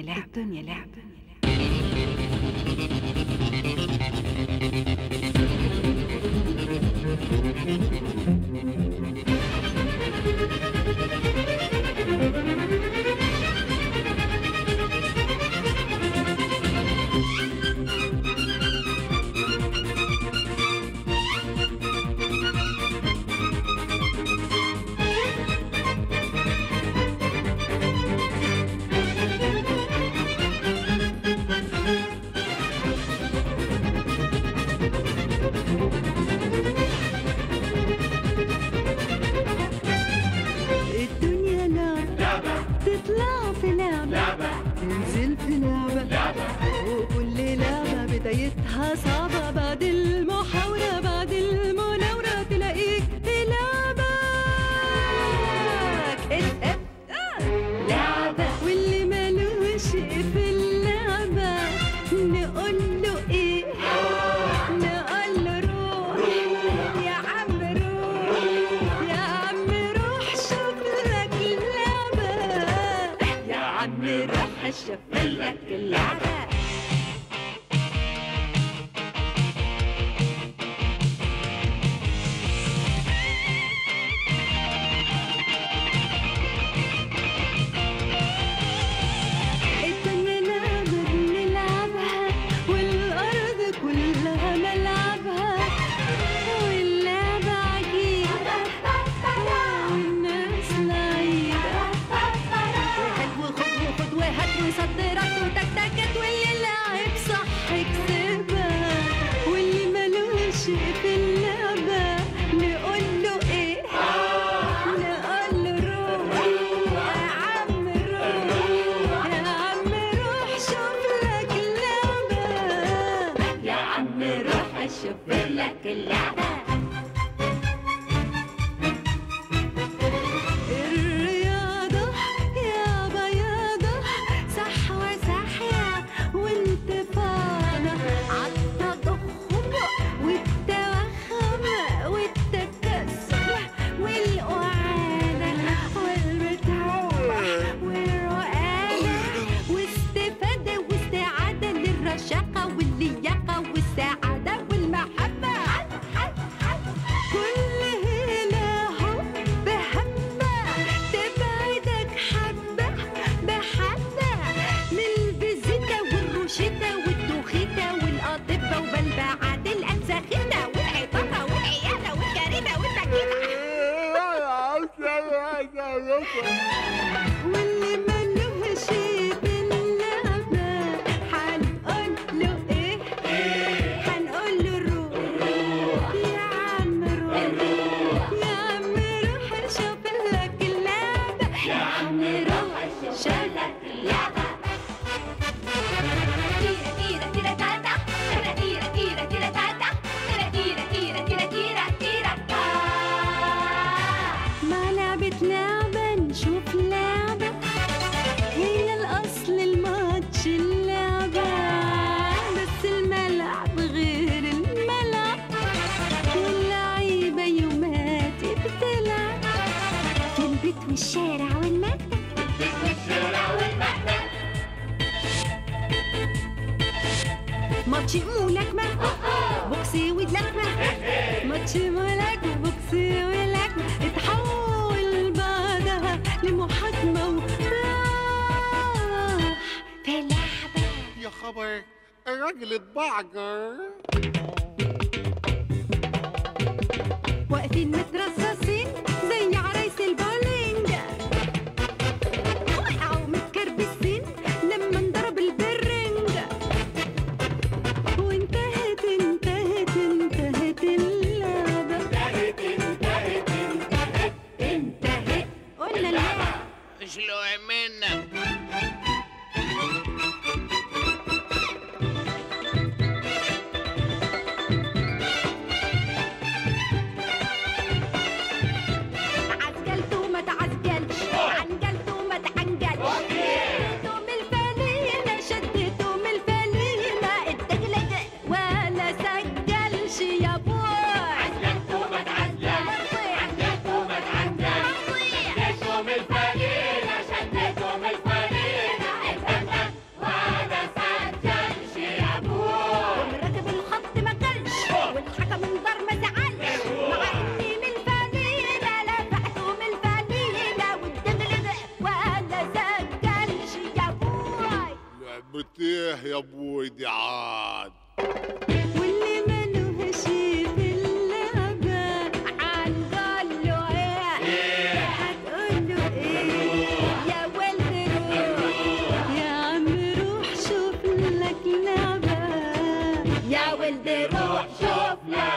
لعبة الدنيا لعبة الدنيا لعبة تطلع في لعبة تنزل في لعبة وكل لعبة بدايتها صعبة بعد المحاولة بعد المناورة تلاقيك في لعبة لعبة واللي ملوش في اللعبة نقول له ايه نقول له روح يا عم روح يا عم روح شوف لك اللعبة يا عم روح شوف لك اللعبة الدنيا لعبة بنلعبها والأرض كلها ملعبها واللعبة عجيبة والناس لعيبة وهات وخد وخد وهات وصدرات وتكتكت واللي لعب صح كسبها واللي ملوش في اللعبة نقول له ايه نقول له روح يا عم روح يا عم روح شوف لك اللعبة يا عم روح شوف لك اللعبة الرياضة يا بياضة صح وصحية وانتفاضة عالتضخم والتوخم والتكسل والقعادة والرتابة والرقادة واستفادة واستعادة للرشاقة واللياقة والسعادة والمحبة كل هنا حب حبة تبعدك حبة بحبة من الفيزيتا والروشتة والدوخيتة والأطبة وبلبعات الأنساخيتة والعطافة والعيادة والجريدة والبكيتة واللي ملوش باللعبة حنقول له ايه حنقول له روح يا عم روح يا عم روح شوف لك اللعبة يا عم روح شوف لك اللعبة Tira, tira, tira, tata. Tira, tira, tira, tira, tata. Tira, tira, tira, tira, tira, tira, ta. مع لعبة لعبة نشوف لعبة هي الأصل الماتش اللعبة بس الملعب غير الملعب واللعيبة يوماتي بتلعب في البيت والشارع والمكتب ماتش ملاكمة بوكسي ولكمة ماتش ملاكمة بوكسي ولكمة اتحول بعدها لمحاكمة وراح في لعبة يا خبر الراجل اتبعجر واقفين مترصصين زي عرايس البولينج وقعوا متكربسين لما انضرب البرنج وانتهت انتهت انتهت اللعبة انتهت انتهت انتهت انتهت قلنا اللعبة شلو عملنا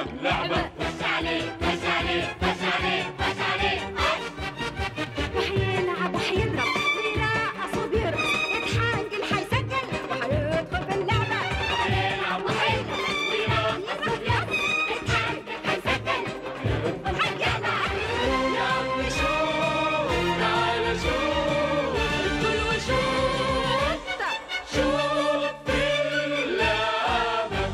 نلعب لعبة خش عليه خش عليه خش عليه خش عليه وحيلعب وحيضرب ويرقص وبيرقص يتحنجل حيسجل وحيدخل في اللعبة هيلعب وهيضرب ويرقص وبيرقص يتحنجل هيسجل هيلا يلا شوف تعالى شوف ادخل وشوف شوف اللعبة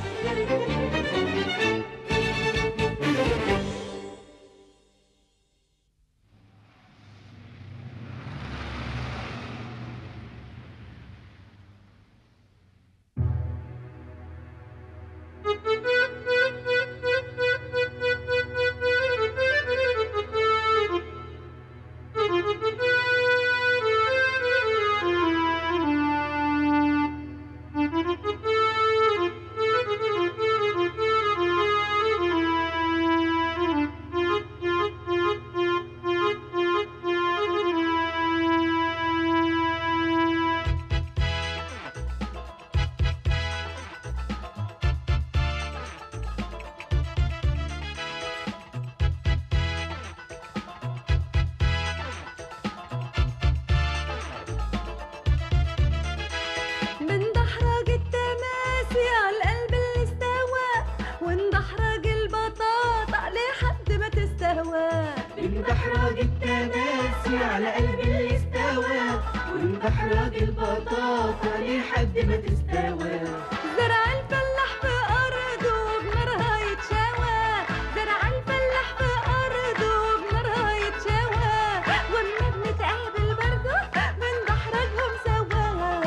بندحرج التماسي على القلب اللي استوى وندحرج البطاطا لحد ما تستوى بندحرج التماسي على قلب اللي استوى وندحرج البطاطا لحد ما تستوى زرع الفلاح في أرضه بنارها يتشوى زرع الفلاح في أرضه بنارها يتشوى وأما بنتقابل برضه بندحرجهم سوا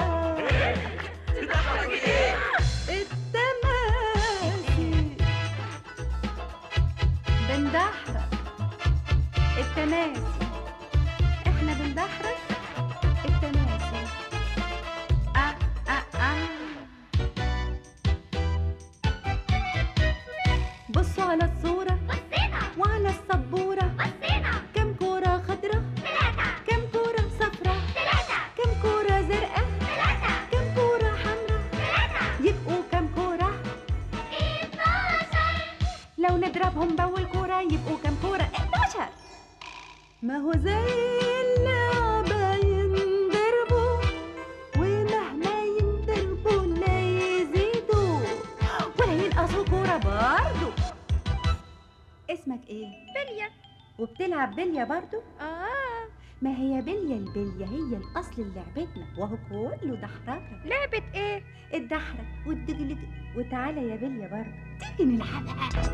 تدحرجي ايه؟ التماسي بندحرج التماسي احنا بندحرج التماسي آه آه آه. بصوا على الصورة بصينا وعلى السبورة بصينا كم كورة خضرة ثلاثة كم كورة صفرة ثلاثة كم كورة زرقاء ثلاثة كم كورة حمرا ثلاثة يبقوا كم كورة اتناشر لو نضربهم بأول كورة يبقوا كم كورة 11 ما هو زي اللعبة ينضربوا ومهما ينضربوا لا يزيدوا ولا ينقصوا كورة برضو اسمك ايه؟ بلية وبتلعب بلية برضو؟ اه ما هي بلية البلية هي الأصل لعبتنا وهو كله دحرجة لعبة ايه؟ الدحرج والدجلج وتعالى يا بلية برضو تيجي نلعبها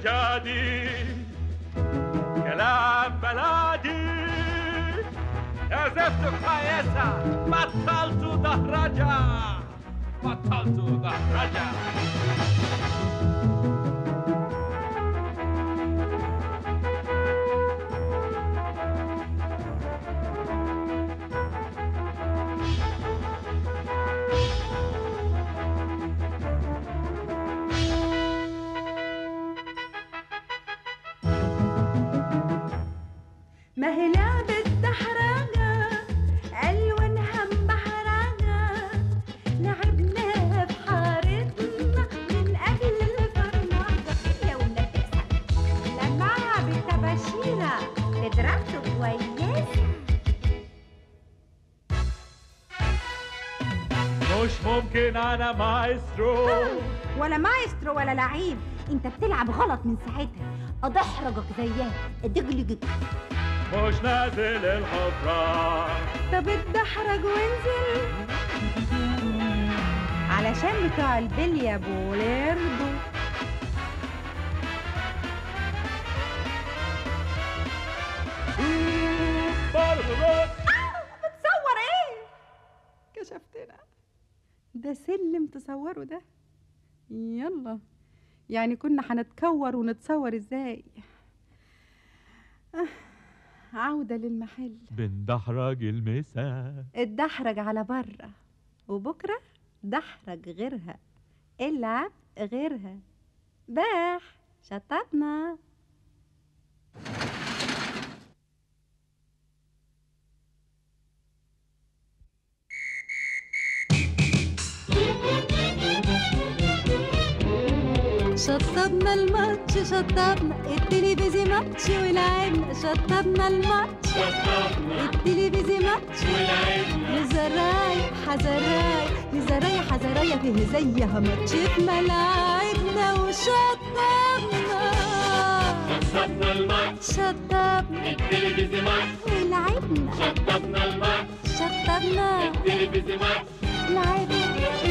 جديد كلام بلدي عزفت كويسة بطلت دهرجة بطلت دهرجة ما هي لعبة دحرجة ألوانها مبحرجة لعبناها في حارتنا من قبل الفرنجة يا ولاد تكسب لمعها بالتباشيرة تضربته كويسة مش ممكن أنا مايسترو ولا مايسترو ولا لعيب انت بتلعب غلط من ساعتها اضحرجك زيها ادجلجك مش نازل الحفرة طب اتدحرج وانزل علشان بتوع البلية بوليردو برضو بتصور ايه كشفتنا ده سلم تصوره ده يلا يعني كنا هنتكور ونتصور ازاي آه، عودة للمحل بندحرج المسا اتدحرج على بره وبكرة دحرج غيرها العب غيرها باح شطبنا شطبنا الماتش شطبنا التلفزيون ماتش ولعبنا شطبنا الماتش التلفزيون ماتش لزراي حزراي لزراي حزراي فيه زيها ماتش في ملاعبنا وشطبنا شطبنا الماتش شطبنا التلفزيون ماتش ولعبنا شطبنا الماتش شطبنا التلفزيون ماتش لعبنا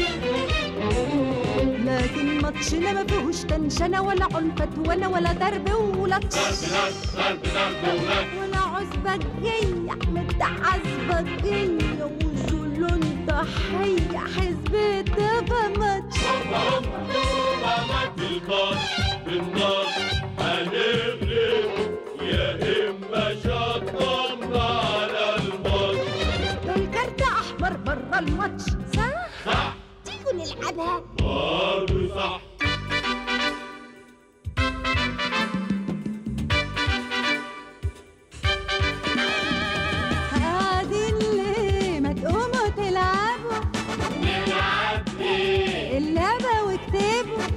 لكن ماتشنا ما فيهوش تنشنة ولا عنفة ولا ولا ضرب ولطش ضرب ضرب ولط ولا عزبة جاية متعذبة جاية وزولون ضحية حزب دفا ماتش بالباص بالنار هنغلب ويا إما شطبنا على الماتش دول كارت أحمر برا الماتش صح؟ صح تيجوا نلعبها برضه صح قاعدين ليه ما تقوموا تلعبوا نلعب ايه اللعبة واكتبوا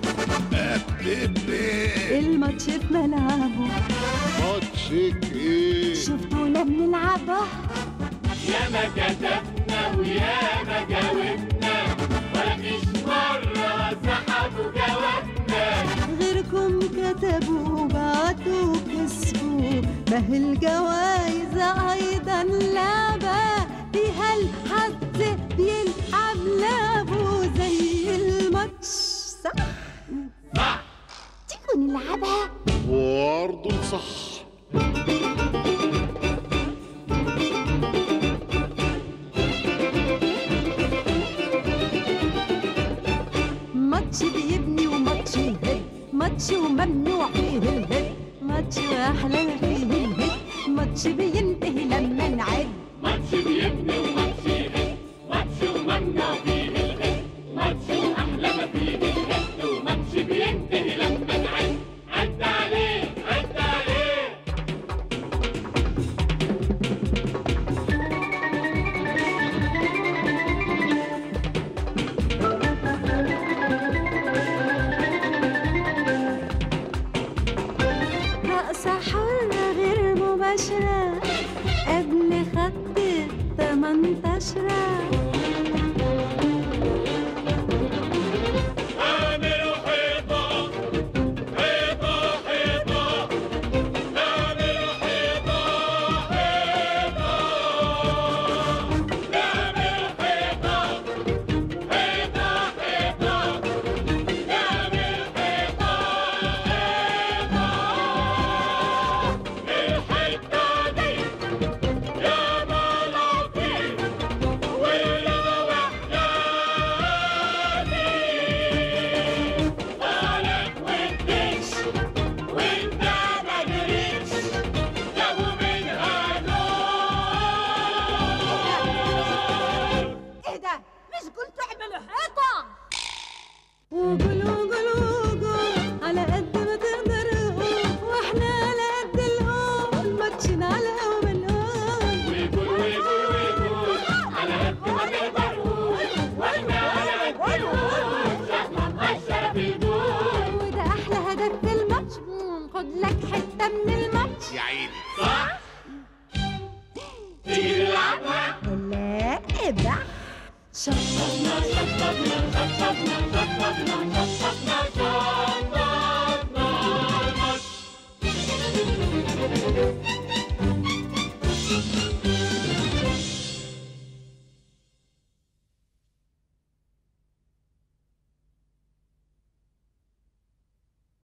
الماتش في ملعبه ماتشك ايه شفتونا بنلعبها ياما كتبنا وياما جاوبنا مفيش مرة سحبوا جوابنا غيركم كتبوا وبعتوا وكسبوا ما هي الجوايز أيضا لعبة فيها الحظ بيلعب لعبه زي الماتش صح؟ صح تيجوا نلعبها برضه صح ماتش بيبني وماتش يهد ماتش وممنوع فيه الهد ماتش واحلى فيه الهد ماتش بينتهي لما نعد ماتش بيبني وماتش يهد ماتش وممنوع فيه الهد ماتش واحلى ما فيه الهد وماتش بينتهي لما نعد عد عليه عد عليه سابع شطبنا شطبنا شطبنا شطبنا شطبنا شطبنا